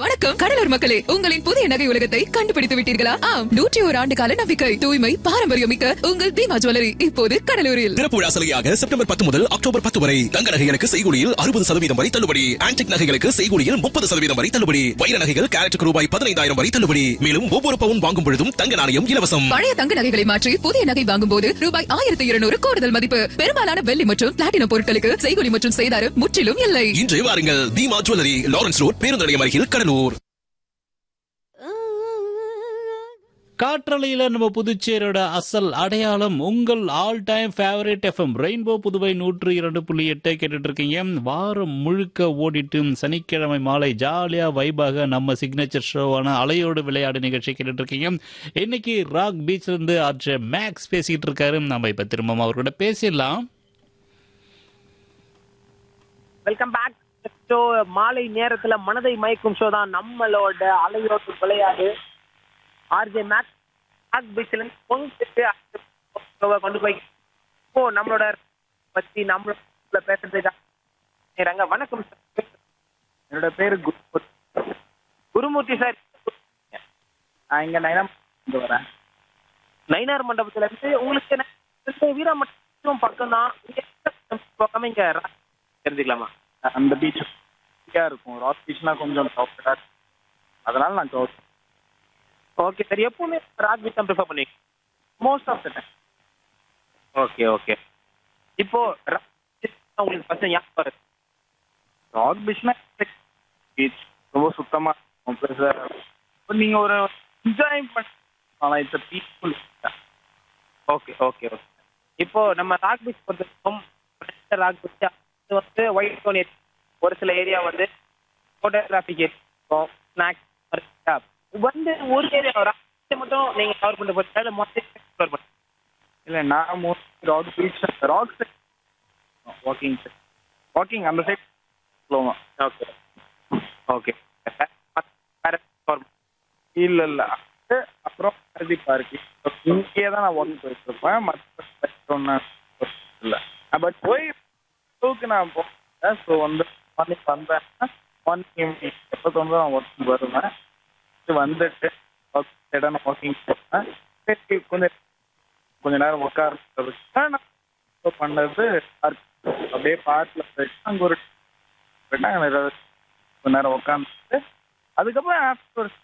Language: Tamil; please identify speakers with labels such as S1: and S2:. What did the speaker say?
S1: வணக்கம் கடலூர் மக்களே உங்களின் புதிய நகை உலகத்தை கண்டுபிடித்து விட்டீர்களா ஆம் நூற்றி ஒரு ஆண்டு கால நம்பிக்கை தூய்மை பாரம்பரியம் மிக்க உங்கள் தீமா ஜுவல்லரி இப்போது கடலூரில்
S2: திறப்பு விழா சலுகையாக செப்டம்பர் பத்து முதல் அக்டோபர் பத்து வரை தங்க நகைகளுக்கு செய்கூலியில் அறுபது சதவீதம் வரை தள்ளுபடி ஆன்டிக் நகைகளுக்கு செய்கூலியில் முப்பது சதவீதம் வரை தள்ளுபடி வைர நகைகள் கேரட்டுக்கு ரூபாய் பதினைந்தாயிரம் வரை தள்ளுபடி மேலும் ஒவ்வொரு பவுன் வாங்கும் பொழுதும் தங்க நாணயம் இலவசம்
S1: பழைய தங்க நகைகளை மாற்றி புதிய நகை வாங்கும் போது ரூபாய் ஆயிரத்தி இருநூறு கூடுதல் மதிப்பு பெரும்பாலான வெள்ளி மற்றும் பிளாட்டினம் பொருட்களுக்கு செய்கூலி மற்றும் செய்தாரம் முற்றிலும் இல்லை
S2: இன்று வாருங்கள் தீமா ஜுவல்லரி லாரன்ஸ் ரோட் பேருந்து நிலையம் அருகில் கடலூர்
S3: காற்றலையில நம்ம புதுச்சேரியோட அசல் அடையாளம் உங்கள் all time favourite FM rainbow Puduvai நூற்று இரண்டு புள்ளி எட்டை கேட்டுட்டு இருக்கீங்க வாரம் முழுக்க ஓடிட்டு சனிக்கிழமை மாலை ஜாலியா வைபாக நம்ம சிக்னேச்சர் ஷோவான அலையோடு விளையாடு நிகழ்ச்சி கேட்டுட்டு இருக்கீங்க இன்னைக்கு ராக் பீச்ல இருந்து ஆர்ஜே மேக்ஸ் பேசிட்டு இருக்காரு நம்ம இப்ப திரும்ப அவர்கிட்ட பேசிடலாம்
S4: வெல்கம் பேக் ஷோ மாலை நேரத்துல மனதை மயக்கும் ஷோ தான் நம்மளோட அலையோட்டு விளையாடு ஆர்ஜே மேக் மேக் பீச்ல இருந்து கொண்டு போய் இப்போ நம்மளோட பத்தி நம்மளோட பேசுறதுக்காக வணக்கம் sir.
S5: என்னோட பேரு குரு
S4: குருமூர்த்தி சார்
S5: நான் இங்க நயனம் வரேன்
S4: நயினார் மண்டபத்துல இருந்து உங்களுக்கு என்ன- வீரா மண்டபம் பக்கம் தான் போகாம இங்க ரா- தெரிஞ்சுக்கலாமா
S5: அந்த பீச் ஃப்ரீயா இருக்கும் ராக் பீச்னா கொஞ்சம் சாஃப்டா அதனால நான் சவுத்
S4: ஓகே சார் எப்பவுமே ராக் பீச் தான் ப்ரிஃபர் பண்ணுவீங்க
S5: most of the time
S4: okay okay இப்போ rock beach தான் உங்களுக்கு ஃபர்ஸ்ட் ஞாபகம் வருது
S5: ராக் பீச்னா பீச் ரொம்ப சுத்தமா இருக்கும் ப்ளஸ் நீங்க ஒரு என்ஜாய் பண்ண it's peaceful
S4: okay okay okay இப்போ நம்ம ராக் பீச் பொறுத்தவரைக்கும் ராக் பீச் அது வந்து ஒயிட் ஸ்டோன் ஒரு சில ஏரியா வந்து ஃபோட்டோகிராஃபிக் இருக்கும் ஸ்நாக்ஸ் வந்து ஒரு ஏரியா ராக் மட்டும் நீங்க கவர் பண்ணிட்டு போறீங்களா இல்லை மொத்தம் கவர் பண்ணுங்க
S5: இல்ல நான் mostly rock beach rock side walking walking அந்த சைட் போவோம்
S4: ஓகே ஓகே வேற cover
S5: இல்ல இல்ல அது அப்புறம் பாரதி பார்க்கு இங்கேயே தான் நான் வாக்கிங் போயிட்டு இருப்பேன் மற்ற இல்ல பட் போய் ஷோக்கு நான் போகிறேன் ஸோ வந்து மார்னிங் வந்தேன்னா மார்னிங் ஈவினிங் எப்போ தோணுதோ நான் ஒர்க் வருவேன் இது வந்துட்டு இடம் வாக்கிங் போவேன் சரி கொஞ்சம் கொஞ்ச நேரம் உட்கார்றதுக்கு நான் இப்போ பண்ணது park. அப்படியே பார்க்கில் போயிட்டு அங்கே ஒரு போயிட்டு அங்க கொஞ்ச நேரம் உட்காந்துட்டு அதுக்கப்புறம் ஆஃப்டர்